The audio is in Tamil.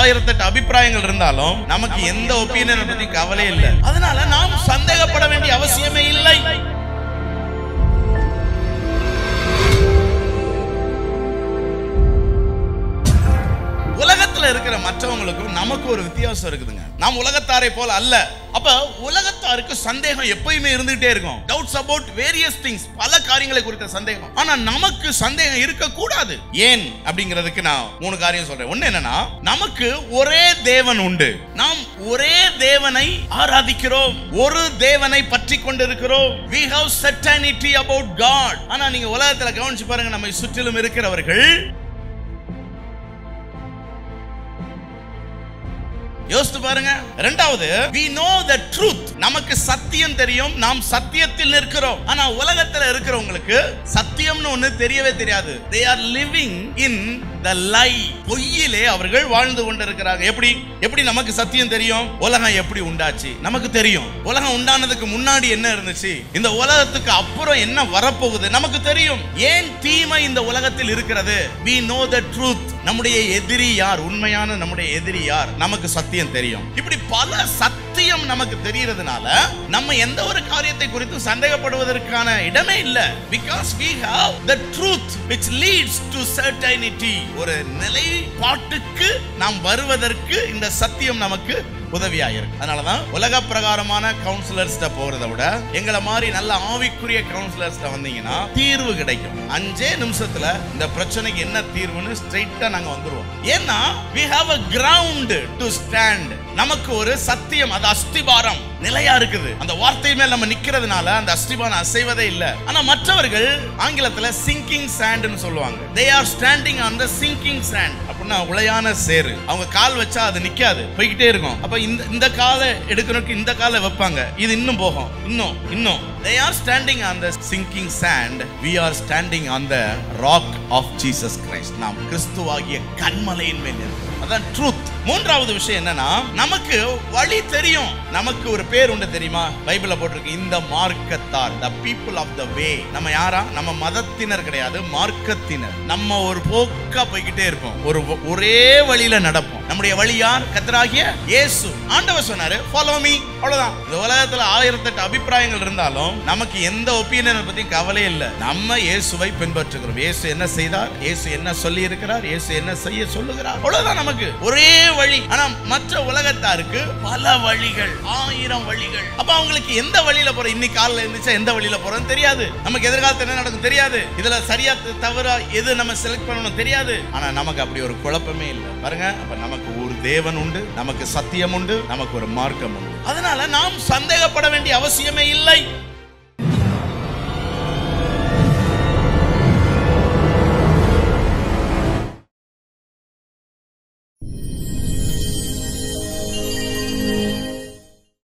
ஆயிரத்தெட்டு அபிப்பிராயங்கள் இருந்தாலும் நமக்கு எந்த ஒப்பீனியனை பத்தி கவலை இல்லை அதனால நாம் சந்தேகப்பட வேண்டிய அவசியமே இல்லை உலகத்துல இருக்கிற மற்றவங்களுக்கும் நமக்கு ஒரு வித்தியாசம் இருக்குதுங்க நாம் உலகத்தாரை போல அல்ல அப்ப உலகத்தாருக்கு சந்தேகம் எப்பயுமே இருந்துகிட்டே இருக்கும் டவுட்ஸ் அபவுட் வேரியஸ் திங்ஸ் பல காரியங்களை குறித்த சந்தேகம் ஆனா நமக்கு சந்தேகம் இருக்க கூடாது ஏன் அப்படிங்கிறதுக்கு நான் மூணு காரியம் சொல்றேன் ஒண்ணு என்னன்னா நமக்கு ஒரே தேவன் உண்டு நாம் ஒரே தேவனை ஆராதிக்கிறோம் ஒரு தேவனை பற்றி கொண்டிருக்கிறோம் we have certainty about god ஆனா நீங்க உலகத்துல கவனிச்சு பாருங்க நம்மை சுற்றிலும் இருக்கிறவர்கள் யோசித்து பாருங்க ரெண்டாவது we know the truth நமக்கு சத்தியம் தெரியும் நாம் சத்தியத்தில் நிற்கிறோம் ஆனா உலகத்துல இருக்கிறவங்களுக்கு சத்தியம்னு ஒண்ணு தெரியவே தெரியாது they are living in the lie பொய்யிலே அவர்கள் வாழ்ந்து கொண்டிருக்கிறாங்க எப்படி எப்படி நமக்கு சத்தியம் தெரியும் உலகம் எப்படி உண்டாச்சு நமக்கு தெரியும் உலகம் உண்டானதுக்கு முன்னாடி என்ன இருந்துச்சு இந்த உலகத்துக்கு அப்புறம் என்ன வரப்போகுது நமக்கு தெரியும் ஏன் தீமை இந்த உலகத்தில் இருக்கிறது we know the truth நம்முடைய எதிரி யார் உண்மையான நம்முடைய எதிரி யார் நமக்கு சத்தியம் தெரியும் இப்படி பல சத்தியம் நமக்கு தெரியறதுனால நம்ம எந்த ஒரு காரியத்தை குறித்து சந்தேகப்படுவதற்கான இடமே இல்ல because we have the truth which leads to certainty ஒரு நிலைப்பாட்டுக்கு நாம் வருவதற்கு இந்த சத்தியம் நமக்கு உதவியா இருக்கு அதனாலதான் உலக பிரகாரமான கவுன்சிலர்ஸ்ட போறதை விட எங்களை மாதிரி நல்ல ஆவிக்குரிய கவுன்சிலர்ஸ்ட வந்தீங்கன்னா தீர்வு கிடைக்கும் அஞ்சே நிமிஷத்துல இந்த பிரச்சனைக்கு என்ன தீர்வுன்னு ஸ்ட்ரைட்டா நாங்க வந்துருவோம் ஏன்னா we have a ground to stand நமக்கு ஒரு சத்தியம் அது அஸ்திபாரம் நிலையா இருக்குது அந்த வார்த்தை மேல் நம்ம நிக்கிறதுனால அந்த அஸ்திபாரம் அசைவதே இல்ல ஆனா மற்றவர்கள் ஆங்கிலத்துல சிங்கிங் சாண்ட்னு சொல்லுவாங்க they are standing on the sinking sand அப்படின்னா உளையான சேரு அவங்க கால் வச்சா அது நிக்காது போய்கிட்டே இருக்கும் அப்ப இந்த இந்த காலை எடுக்கிறதுக்கு இந்த காலை வைப்பாங்க இது இன்னும் போகும் இன்னும் இன்னும் they are standing on the sinking sand we are standing on the rock of jesus christ நாம் கிறிஸ்துவாகிய கண்மலையின் மேல் இருக்கிறோம் அதான் ட்ரூத் மூன்றாவது விஷயம் என்னன்னா நமக்கு வழி தெரியும் நமக்கு ஒரு பேர் உண்டு தெரியுமா பைபிள்ல போட்டிருக்கு இந்த மார்க்கத்தார் the people of the way நம்ம யாரா நம்ம மதத்தினர் கிடையாது மார்க்கத்தினர் நம்ம ஒரு போக்கா போய்கிட்டே இருப்போம் ஒரு ஒரே வழியில நடப்போம் நம்முடைய வழி யார் கத்தராகிய இயேசு ஆண்டவர் சொன்னாரு ஃபாலோ மீ அவ்வளவுதான் இந்த உலகத்துல ஆயிரத்தெட்டு அபிப்பிராயங்கள் இருந்தாலும் நமக்கு எந்த ஒப்பீனியனை பத்தி கவலை இல்லை நம்ம இயேசுவை பின்பற்றுகிறோம் இயேசு என்ன செய்தார் இயேசு என்ன சொல்லி இருக்கிறார் இயேசு என்ன செய்ய சொல்லுகிறார் அவ்வளவுதான் நமக்கு ஒரே வழி ஆனா மற்ற உலகத்தாருக்கு பல வழிகள் ஆயிரம் வழிகள் அப்ப அவங்களுக்கு எந்த வழியில போற இன்னைக்கு காலைல இருந்துச்சா எந்த வழியில போறோம்னு தெரியாது நமக்கு எதிர்காலத்துல என்ன நடக்கும் தெரியாது இதுல சரியா த- தவறா எது நம்ம செலக்ட் பண்ணணும் தெரியாது ஆனா நமக்கு அப்படி ஒரு குழப்பமே இல்லை பாருங்க அப்ப நமக்கு ஒரு தேவன் உண்டு நமக்கு சத்தியம் உண்டு நமக்கு ஒரு மார்க்கம் உண்டு அதனால நாம் சந்தேகப்பட வேண்டிய அவசியமே இல்லை